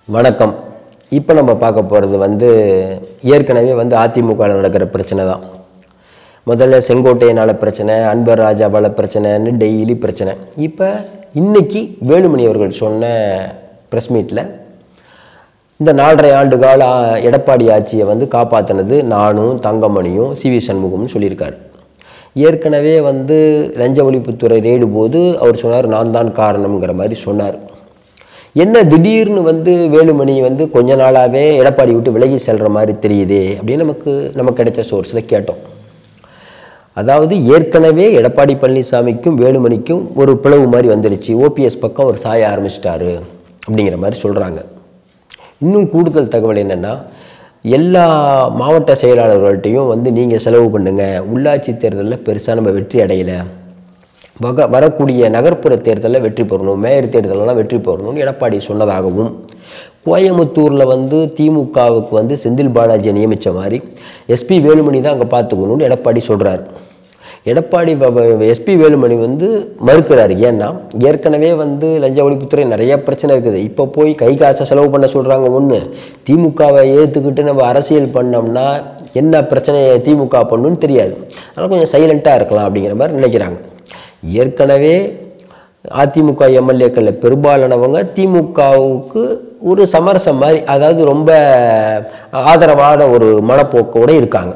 வணக்கம் இப்போ நம்ம பார்க்க போகிறது வந்து ஏற்கனவே வந்து அதிமுகவில் நடக்கிற பிரச்சனை தான் முதல்ல செங்கோட்டையனால் பிரச்சனை அன்பர் ராஜாவால் பிரச்சனைன்னு டெய்லி பிரச்சனை இப்போ இன்னைக்கு வேலுமணி அவர்கள் சொன்ன ப்ரெஸ் மீட்டில் இந்த நாலரை ஆண்டு கால ஆ, எடப்பாடி ஆட்சியை வந்து காப்பாற்றினது நானும் தங்கமணியும் சி வி சண்முகம்னு சொல்லியிருக்காரு ஏற்கனவே வந்து லஞ்ச ஒழிப்புத்துறை ரெய்டு போது அவர் சொன்னார் நான் தான் காரணம்ங்கிற மாதிரி சொன்னார் என்ன திடீர்னு வந்து வேலுமணி வந்து கொஞ்ச நாளாகவே எடப்பாடி விட்டு விலகி செல்கிற மாதிரி தெரியுதே அப்படின்னு நமக்கு நமக்கு கிடைச்ச சோர்ஸில் கேட்டோம் அதாவது ஏற்கனவே எடப்பாடி பழனிசாமிக்கும் வேலுமணிக்கும் ஒரு பிளவு மாதிரி வந்துருச்சு ஓபிஎஸ் பக்கம் ஒரு சாய ஆரம்பிச்சிட்டாரு அப்படிங்கிற மாதிரி சொல்கிறாங்க இன்னும் கூடுதல் தகவல் என்னென்னா எல்லா மாவட்ட செயலாளர்கள்ட்டையும் வந்து நீங்கள் செலவு பண்ணுங்க உள்ளாட்சி தேர்தலில் பெருசாக நம்ம வெற்றி அடையலை வக வரக்கூடிய நகர்ப்புற தேர்தலில் வெற்றி பெறணும் மேயர் தேர்தலெல்லாம் வெற்றி பெறணும்னு எடப்பாடி சொன்னதாகவும் கோயமுத்தூரில் வந்து திமுகவுக்கு வந்து செந்தில் பாலாஜியை நியமித்த மாதிரி எஸ்பி வேலுமணி தான் அங்கே பார்த்துக்கணும்னு எடப்பாடி சொல்கிறார் எடப்பாடி எஸ்பி வேலுமணி வந்து மறுக்கிறார் ஏன்னா ஏற்கனவே வந்து லஞ்ச ஒழிப்புத்துறை நிறைய பிரச்சனை இருக்குது இப்போ போய் கை காசை செலவு பண்ண சொல்கிறாங்க ஒன்று திமுகவை ஏற்றுக்கிட்டு நம்ம அரசியல் பண்ணோம்னா என்ன பிரச்சனையை திமுக பண்ணுன்னு தெரியாது அதனால் கொஞ்சம் சைலண்ட்டாக இருக்கலாம் அப்படிங்கிற மாதிரி நினைக்கிறாங்க ஏற்கனவே அதிமுக எம்எல்ஏக்களில் பெரும்பாலானவங்க திமுகவுக்கு ஒரு சமரசம் மாதிரி அதாவது ரொம்ப ஆதரவான ஒரு மனப்போக்கோடு இருக்காங்க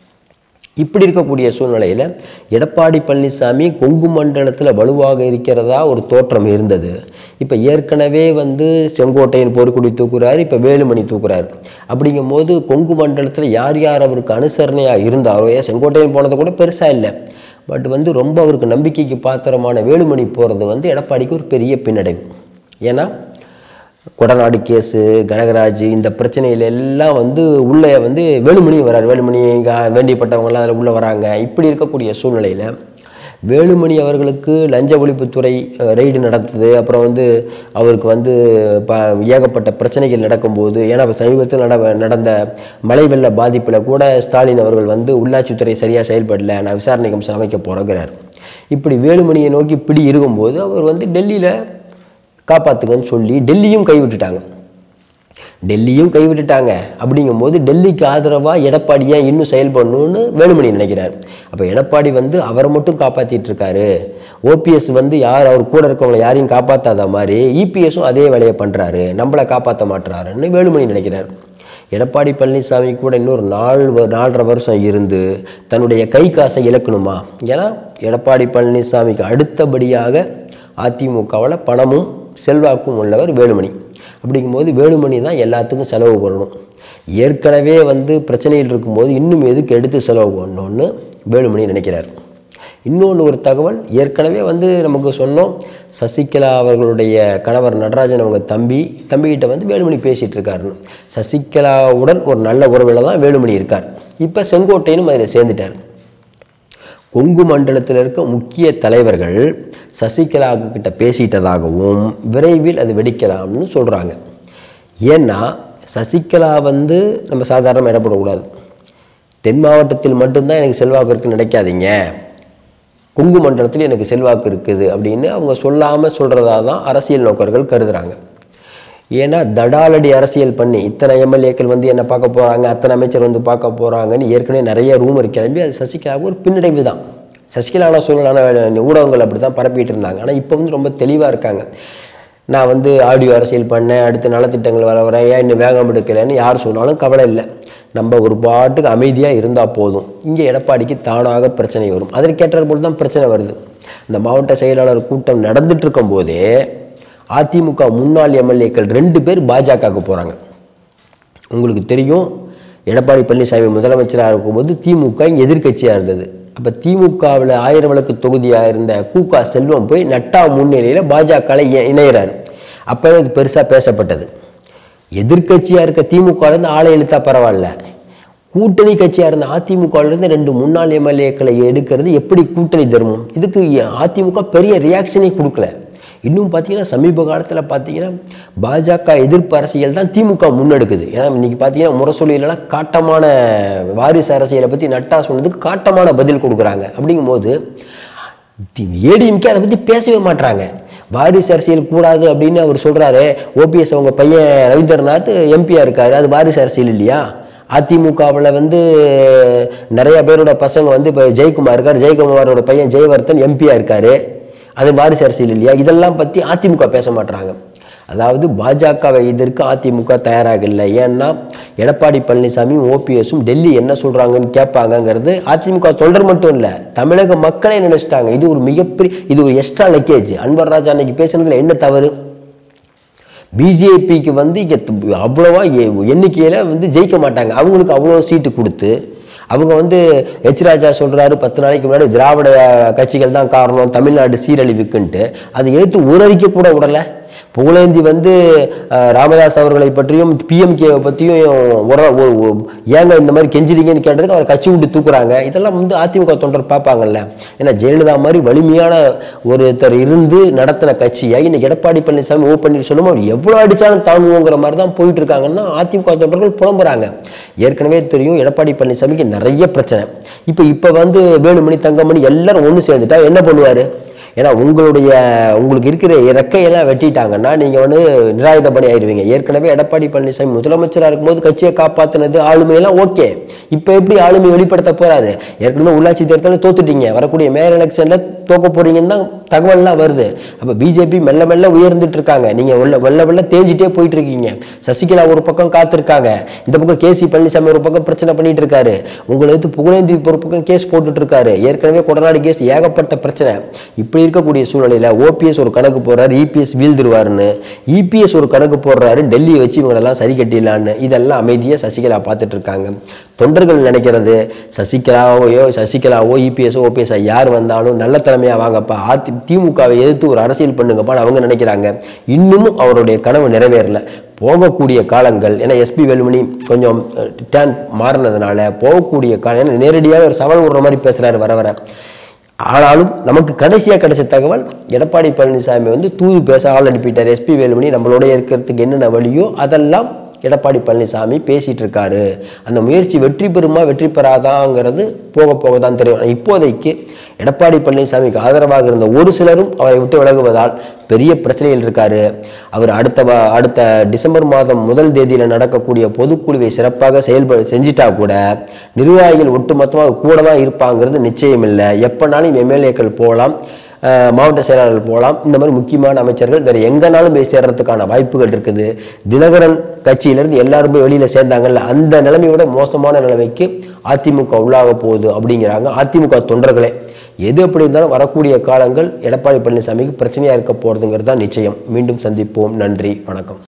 இப்படி இருக்கக்கூடிய சூழ்நிலையில் எடப்பாடி பழனிசாமி கொங்கு மண்டலத்தில் வலுவாக இருக்கிறதா ஒரு தோற்றம் இருந்தது இப்போ ஏற்கனவே வந்து செங்கோட்டையன் போர்க்குடி தூக்குறாரு இப்போ வேலுமணி தூக்குறாரு அப்படிங்கும்போது கொங்கு மண்டலத்தில் யார் யார் அவருக்கு அனுசரணையாக இருந்தாரோ ஏன் செங்கோட்டையன் போனது கூட பெருசாக இல்லை பட் வந்து ரொம்ப அவருக்கு நம்பிக்கைக்கு பாத்திரமான வேலுமணி போகிறது வந்து எடப்பாடிக்கு ஒரு பெரிய பின்னடைவு ஏன்னா கொடநாடு கேஸு கனகராஜ் இந்த பிரச்சனையில எல்லாம் வந்து உள்ளே வந்து வேலுமணி வரார் வேலுமணி கா- வேண்டியப்பட்டவங்களாம் அதில் உள்ளே வராங்க இப்படி இருக்கக்கூடிய சூழ்நிலையில் வேலுமணி அவர்களுக்கு லஞ்ச ஒழிப்புத்துறை அஹ், ரெய்டு நடந்தது அப்புறம் வந்து அவருக்கு வந்து ப ஏகப்பட்ட பிரச்சனைகள் நடக்கும்போது ஏன்னா இப்ப சமீபத்தில் நட நடந்த மழை வெள்ள பாதிப்பில் கூட ஸ்டாலின் அவர்கள் வந்து உள்ளாட்சித்துறை சரியாக செயல்படல நான் விசாரணை கமிஷன் அமைக்க போகிறேங்கிறார் இப்படி வேலுமணியை நோக்கி பிடி இருக்கும்போது அவர் வந்து டெல்லியில் காப்பாற்றுங்கன்னு சொல்லி டெல்லியும் கைவிட்டுட்டாங்க டெல்லியும் கைவிட்டுட்டாங்க அப்படிங்கும்போது டெல்லிக்கு ஆதரவாக எடப்பாடி ஏன் இன்னும் செயல்படணும்னு வேலுமணி நினைக்கிறார் அப்போ எடப்பாடி வந்து அவரை மட்டும் காப்பாற்றிட்டு இருக்காரு ஓபிஎஸ் வந்து யார் அவர் கூட இருக்கவங்களை யாரையும் காப்பாற்றாத மாதிரி இபிஎஸும் அதே வேலையை பண்ணுறாரு நம்மளை காப்பாற்ற மாட்டுறாருன்னு வேலுமணி நினைக்கிறார் எடப்பாடி பழனிசாமி கூட இன்னொரு நாலு வ- நாலரை வருஷம் இருந்து தன்னுடைய கை காசை இழக்கணுமா ஏன்னா எடப்பாடி பழனிசாமிக்கு அடுத்தபடியாக அதிமுகவில் பணமும் செல்வாக்கும் உள்ளவர் வேலுமணி அப்படிங்கும்போது வேலுமணி தான் எல்லாத்துக்கும் செலவு பண்ணணும் ஏற்கனவே வந்து பிரச்சனையில் இருக்கும்போது இன்னும் எதுக்கு எடுத்து செலவு பண்ணணும்னு வேலுமணி நினைக்கிறார் இன்னொன்று ஒரு தகவல் ஏற்கனவே வந்து நமக்கு சொன்னோம் சசிகலா அவர்களுடைய கணவர் நடராஜன் அவங்க தம்பி தம்பிகிட்ட வந்து வேலுமணி பேசிகிட்டு இருக்காருன்னு சசிகலாவுடன் ஒரு நல்ல உறவில் தான் வேலுமணி இருக்கார் இப்போ செங்கோட்டையனும் அதில் சேர்ந்துட்டார் கொங்கு மண்டலத்தில் இருக்க முக்கிய தலைவர்கள் சசிகலா கிட்ட பேசிட்டதாகவும் விரைவில் அது வெடிக்கலாம்னு சொல்கிறாங்க ஏன்னா சசிகலா வந்து நம்ம சாதாரணமாக இடப்படக்கூடாது தென் மாவட்டத்தில் மட்டும்தான் எனக்கு செல்வாக்கு இருக்குன்னு நினைக்காதீங்க கொங்கு மண்டலத்தில் எனக்கு செல்வாக்கு இருக்குது அப்படின்னு அவங்க சொல்லாமல் சொல்கிறதா தான் அரசியல் நோக்கர்கள் கருதுறாங்க ஏன்னா தடாலடி அரசியல் பண்ணி இத்தனை எம்எல்ஏக்கள் வந்து என்ன பார்க்க போகிறாங்க அத்தனை அமைச்சர் வந்து பார்க்க போகிறாங்கன்னு ஏற்கனவே நிறைய ரூமர் கிளம்பி அது சசிகலாவுக்கு ஒரு பின்னடைவு தான் சசிகலான சூழ்நிலான ஊடகங்கள் அப்படி தான் பரப்பிட்டு இருந்தாங்க ஆனால் இப்போ வந்து ரொம்ப தெளிவாக இருக்காங்க நான் வந்து ஆடியோ அரசியல் பண்ணேன் அடுத்து நலத்திட்டங்கள் வர வரேன் ஏன் இன்னும் வேகம் எடுக்கலைன்னு யார் சொன்னாலும் கவலை இல்லை நம்ம ஒரு பாட்டுக்கு அமைதியாக இருந்தால் போதும் இங்கே எடப்பாடிக்கு தானாக பிரச்சனை வரும் அதற்கேற்ற போல் தான் பிரச்சனை வருது இந்த மாவட்ட செயலாளர் கூட்டம் நடந்துட்டு இருக்கும்போதே அதிமுக முன்னாள் எம்எல்ஏக்கள் ரெண்டு பேர் பாஜகவுக்கு போகிறாங்க உங்களுக்கு தெரியும் எடப்பாடி பழனிசாமி முதலமைச்சராக இருக்கும்போது திமுக இங்கே எதிர்க்கட்சியாக இருந்தது அப்போ திமுகவில் ஆயிரம் விளக்கு தொகுதியாக இருந்த கூகா செல்வம் போய் நட்டா முன்னிலையில் பாஜகவில் இணையிறாரு அப்போவே இது பெருசாக பேசப்பட்டது எதிர்க்கட்சியாக இருக்க திமுகலேருந்து ஆளை இழுத்தா பரவாயில்ல கூட்டணி கட்சியாக இருந்த அதிமுகவிலேருந்து ரெண்டு முன்னாள் எம்எல்ஏக்களை எடுக்கிறது எப்படி கூட்டணி தர்மம் இதுக்கு அதிமுக பெரிய ரியாக்ஷனே கொடுக்கல இன்னும் பார்த்தீங்கன்னா சமீப காலத்தில் பார்த்தீங்கன்னா பாஜக எதிர்ப்பு அரசியல் தான் திமுக முன்னெடுக்குது ஏன்னா இன்னைக்கு பார்த்தீங்கன்னா முரசொலியிலலாம் காட்டமான வாரிசு அரசியலை பற்றி நட்டா சொன்னதுக்கு காட்டமான பதில் கொடுக்குறாங்க அப்படிங்கும்போது ஏடிஎம்கே அதை பற்றி பேசவே மாட்றாங்க வாரிசு அரசியல் கூடாது அப்படின்னு அவர் சொல்றாரு ஓபிஎஸ் அவங்க பையன் ரவீந்திரநாத் எம்பியா இருக்காரு அது வாரிசு அரசியல் இல்லையா அதிமுகவில் வந்து நிறைய பேரோட பசங்க வந்து இப்போ ஜெயக்குமார் இருக்கார் ஜெயக்குமாரோட பையன் ஜெயவர்தன் எம்பியா இருக்காரு அது வாரிசு அரசியல் இல்லையா இதெல்லாம் பற்றி அதிமுக பேச மாட்றாங்க அதாவது பாஜகவை எதிர்க்க அதிமுக தயாராக இல்லை ஏன்னா எடப்பாடி பழனிசாமி ஓபிஎஸும் டெல்லி என்ன சொல்றாங்கன்னு கேட்பாங்கங்கிறது அதிமுக தொண்டர் மட்டும் இல்லை தமிழக மக்களே நினைச்சிட்டாங்க இது ஒரு மிகப்பெரிய இது ஒரு எக்ஸ்ட்ரா லக்கேஜ் அன்வர் ராஜா அன்னைக்கு பேசுனதுல என்ன தவறு பிஜேபிக்கு வந்து இங்கே அவ்வளோவா எண்ணிக்கையில் வந்து ஜெயிக்க மாட்டாங்க அவங்களுக்கு அவ்வளோ சீட்டு கொடுத்து அவங்க வந்து எச் ராஜா சொல்கிறாரு பத்து நாளைக்கு முன்னாடி திராவிட கட்சிகள் தான் காரணம் தமிழ்நாடு சீரழிவுக்குன்ட்டு அதை எடுத்து ஒரு அறிக்கை கூட விடலை புகழேந்தி வந்து அஹ், ராமதாஸ் அவர்களை பற்றியும் பிஎம்கேவை பற்றியும் ஒரு- ஒரு- ஒரு- ஏங்க இந்த மாதிரி கெஞ்சிறீங்கன்னு கேட்டதுக்கு அவர் கட்சி விட்டு தூக்குறாங்க இதெல்லாம் வந்து அதிமுக தொண்டர் பார்ப்பாங்கல்ல ஏன்னா ஜெயலலிதா மாதிரி வலிமையான ஒருத்தர் இருந்து நடத்தின கட்சியை இன்னைக்கு எடப்பாடி பழனிசாமி ஓ பன்னீர்செல்வம் அவர் எவ்வளோ அடிச்சாலும் தாங்குவோங்கிற மாதிரி தான் போயிட்டு இருக்காங்கன்னா அதிமுக தொண்டர்கள் புலம்புறாங்க ஏற்கனவே தெரியும் எடப்பாடி பழனிசாமிக்கு நிறைய பிரச்சனை இப்போ இப்போ வந்து வேலுமணி தங்கமணி எல்லாரும் ஒன்று சேர்ந்துட்டா என்ன பண்ணுவார் ஏன்னா உங்களுடைய உங்களுக்கு இருக்கிற இறக்கையெல்லாம் வெட்டிட்டாங்கன்னா நீங்கள் வந்து நிராயுத பணி ஆயிடுவீங்க ஏற்கனவே எடப்பாடி பழனிசாமி முதலமைச்சராக இருக்கும்போது கட்சியை காப்பாற்றினது ஆளுமையெல்லாம் ஓகே இப்போ எப்படி ஆளுமை வெளிப்படுத்த போறாரு ஏற்கனவே உள்ளாட்சி தேர்தலில் தோத்துட்டீங்க வரக்கூடிய மேயர் எலெக்ஷனில் தோக்க போறீங்கன்னு தான் தகவல்லாம் வருது அப்போ பிஜேபி மெல்ல மெல்ல உயர்ந்துட்டு இருக்காங்க நீங்கள் உள்ள வெள்ள வெள்ள தேஞ்சிட்டே போயிட்டு இருக்கீங்க சசிகலா ஒரு பக்கம் காத்திருக்காங்க இந்த பக்கம் கேசி பழனிசாமி ஒரு பக்கம் பிரச்சனை பண்ணிட்டு இருக்காரு உங்களை எடுத்து புகழேந்தி ஒரு பக்கம் கேஸ் போட்டுட்டு இருக்காரு ஏற்கனவே கொடநாடு கேஸ் ஏகப்பட்ட பிரச்சனை இப்படி இருக்கக்கூடிய சூழ்நிலையில ஓபிஎஸ் ஒரு கணக்கு போடுறாரு இபிஎஸ் வீழ்ந்துருவாருன்னு இபிஎஸ் ஒரு கணக்கு போடுறாரு டெல்லியை வச்சு இவங்களெல்லாம் சரி கட்டிடலான்னு இதெல்லாம் அமைதியாக சசிகலா பார்த்துட்டு இருக்காங்க தொண்டர்கள் நினைக்கிறது சசிகலாவையோ சசிகலாவோ இபிஎஸ்ஓ ஓபிஎஸ் யார் வந்தாலும் நல்ல தலைமையாக வாங்கப்பா அதி திமுகவை எதிர்த்து ஒரு அரசியல் பண்ணுங்கப்பான்னு அவங்க நினைக்கிறாங்க இன்னமும் அவருடைய கனவு நிறைவேறல போகக்கூடிய காலங்கள் ஏன்னா எஸ்பி வேலுமணி கொஞ்சம் டேன் மாறினதுனால போகக்கூடிய காலம் ஏன்னா நேரடியாக ஒரு சவால் விடுற மாதிரி பேசுறாரு வர வர ஆனாலும் நமக்கு கடைசியாக கிடைச்ச தகவல் எடப்பாடி பழனிசாமி வந்து தூது பேச ஆள் அனுப்பிட்டார் எஸ்பி வேலுமணி நம்மளோட இருக்கிறதுக்கு என்னென்ன வழியோ அதெல்லாம் எடப்பாடி பழனிசாமி பேசிட்டு இருக்காரு அந்த முயற்சி வெற்றி பெறுமா வெற்றி பெறாதாங்கிறது போக போக தான் தெரியும் இப்போதைக்கு எடப்பாடி பழனிசாமிக்கு ஆதரவாக இருந்த ஒரு சிலரும் அவரை விட்டு விலகுவதால் பெரிய பிரச்சனையில் இருக்காரு அவர் அடுத்த வா- அடுத்த டிசம்பர் மாதம் முதல் தேதியில் நடக்கக்கூடிய பொதுக்குழுவை சிறப்பாக செயல்பட செஞ்சிட்டா கூட நிர்வாகிகள் ஒட்டுமொத்தமாக கூட தான் இருப்பாங்கிறது நிச்சயம் இல்லை எப்போனாலும் எம்எல்ஏக்கள் போகலாம் அஹ், மாவட்ட செயலாளர்கள் போகலாம் இந்த மாதிரி முக்கியமான அமைச்சர்கள் வேறு எங்கேனாலும் போய் சேர்றதுக்கான வாய்ப்புகள் இருக்குது தினகரன் கட்சியிலேருந்து எல்லாரும் போய் வெளியில் சேர்ந்தாங்கல்ல அந்த நிலைமையோட மோசமான நிலைமைக்கு அதிமுக உள்ளாக போகுது அப்படிங்கிறாங்க அதிமுக தொண்டர்களே எது எப்படி இருந்தாலும் வரக்கூடிய காலங்கள் எடப்பாடி பழனிசாமிக்கு பிரச்சனையாக இருக்க போகிறதுங்கிறது தான் நிச்சயம் மீண்டும் சந்திப்போம் நன்றி வணக்கம்